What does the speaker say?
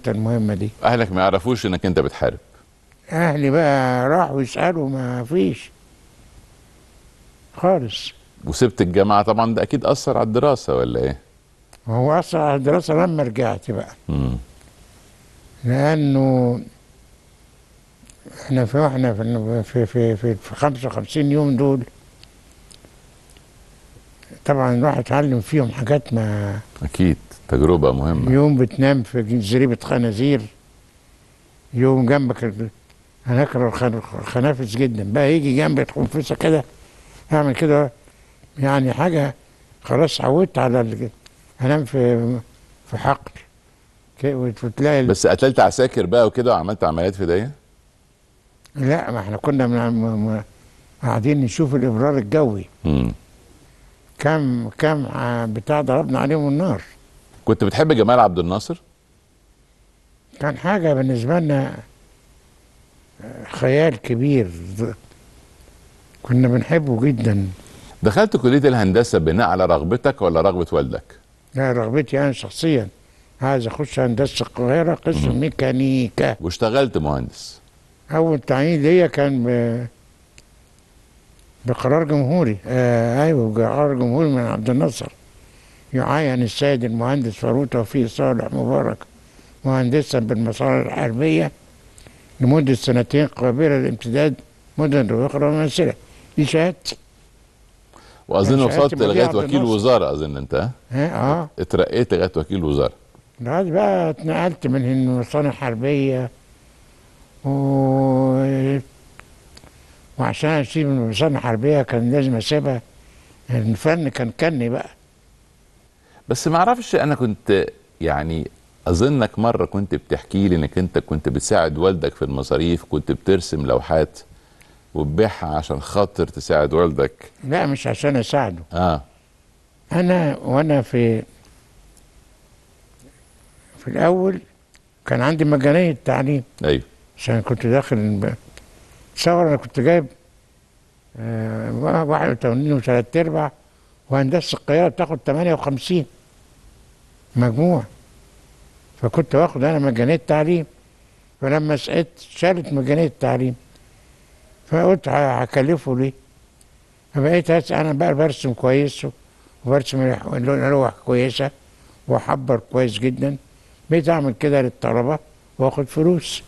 انت المهمه دي اهلك ما يعرفوش انك انت بتحارب اهلي بقى راحوا يسالوا ما فيش خالص وسبت الجامعه طبعا ده اكيد اثر على الدراسه ولا ايه هو اصلا على الدراسه لما رجعت بقى مم. لانه احنا في احنا في في في, في, في 55 يوم دول طبعا الواحد اتعلم فيهم حاجات ما اكيد تجربه مهمه يوم بتنام في زريبة خنازير يوم جنبك ال- انا اكره الخن- الخنافس جدا بقى يجي جنبي خنفسه كده اعمل كده يعني حاجه خلاص عودت على ال- انام في في حقل ك- وتلاقي ال- بس قتلت عساكر بقى وكده وعملت عمليات فدائيه لا ما احنا كنا من م- م- قاعدين نشوف الابرار الجوي مم. كم كم ع- بتاع ضربنا عليهم النار كنت بتحب جمال عبد الناصر كان حاجه بالنسبه لنا آه، خيال كبير ض- كنا بنحبه جدا دخلت كليه الهندسه بناء على رغبتك ولا رغبه والدك لا رغبتي انا شخصيا عايز اخش هندسه القاهره قسم ميكانيكا واشتغلت مهندس اول تعيين ليا كان ب... بقرار جمهوري آه ايوه قرار جمهوري من عبد الناصر يعين السيد المهندس فاروق توفيق صالح مبارك مهندسا بالمصالح الحربيه لمده سنتين قابله للامتداد مدن اخرى ومماثله دي شهادتي واظن كان وصلت شهادتي لغايه مذيع عبد وكيل الناصر. وزاره اظن انت ها؟ ها اه اترقيت لغايه وكيل وزاره بعد بقى اتنقلت من المصانع حربية و... وعشان اسيب من المصانع الحربية كان لازم اسيبها الفن كان كني بقى بس ما اعرفش انا كنت يعني اظنك مره كنت بتحكي لي انك انت كنت بتساعد والدك في المصاريف كنت بترسم لوحات وتبيعها عشان خاطر تساعد والدك لا مش عشان اساعده اه انا وانا في في الاول كان عندي مجانية تعليم ايوه عشان كنت داخل الب- تصور انا كنت جايب آه، 81 وثلاث ارباع وهندسه القاهره بتاخد 58 مجموع فكنت واخد انا مجانيه تعليم فلما سقطت شالت مجانيه التعليم فقلت ه- هكلفه ليه فبقيت أس- انا بقى برسم كويس وبرسم لوح- لوح كويسه واحبر كويس جدا بقيت اعمل كده للطلبه واخد فلوس